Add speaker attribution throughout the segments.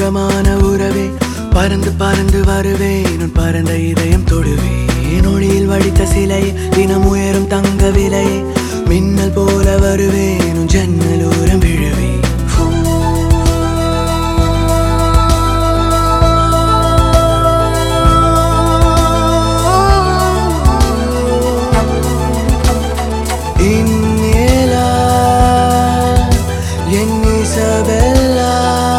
Speaker 1: தூரமான உறவே பறந்து பறந்து வருவேன் உன் பறந்த இதயம் தொடுவேன் ஒளியில் வடித்த சிலை தினம் உயரும் தங்க விலை மின்னல் போல வருவேன் உன் ஜன்னலோரம் விழுவேன் இந்நிலா என் இசபெல்லா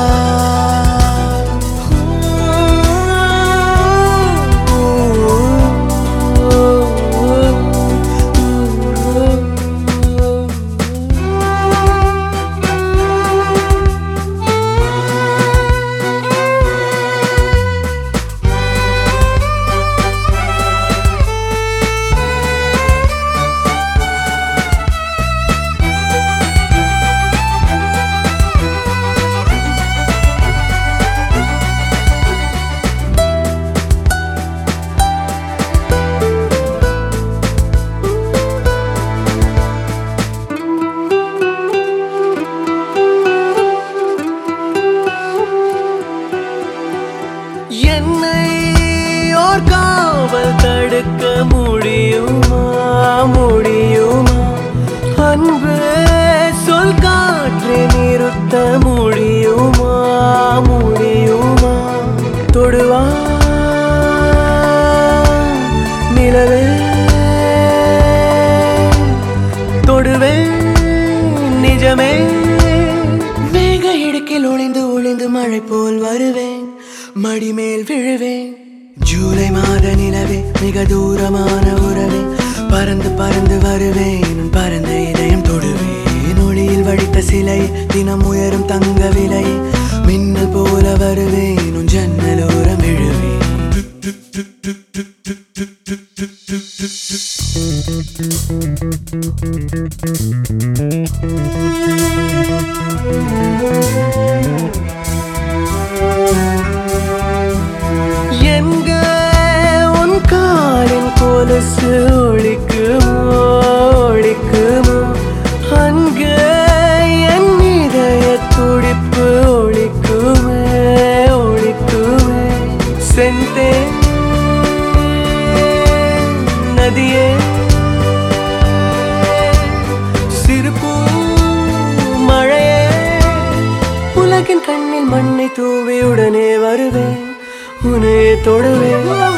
Speaker 1: என்னை ஓர் காவல் தடுக்க முடியுமா முடியுமா அன்பு சொல் காற்றை நிறுத்த முடியுமா முடியுமா தொடுவா நிலவே தொடுவே நிஜமே மேக இடுக்கில் ஒளிந்து ஒளிந்து மழை போல் வருவேன் மடிமேல் விழுவேன் ஜூலை மாத நிலவே மிக தூரமான உறவே பறந்து பறந்து வருவேன் உன் பறந்த இதயம் தொடுவேன் ஒளியில் வடித்த சிலை தினம் உயரும் தங்க விலை மின்னல் போல வருவேன் உன் ஜன்னலோரம் விழுவேன் எங்க உன் காலின் கொலுசு ஒழிக்குமோ ஒழிக்குமோ அங்க என் இதய துடிப்பு ஒழிக்குமே ஒழிக்குமே செந்தே நதியே சிறுபூ மழையே உலகின் கண்ணில் மண்ணை தூவி உடனே வருவேன் உனே தொடுவேன்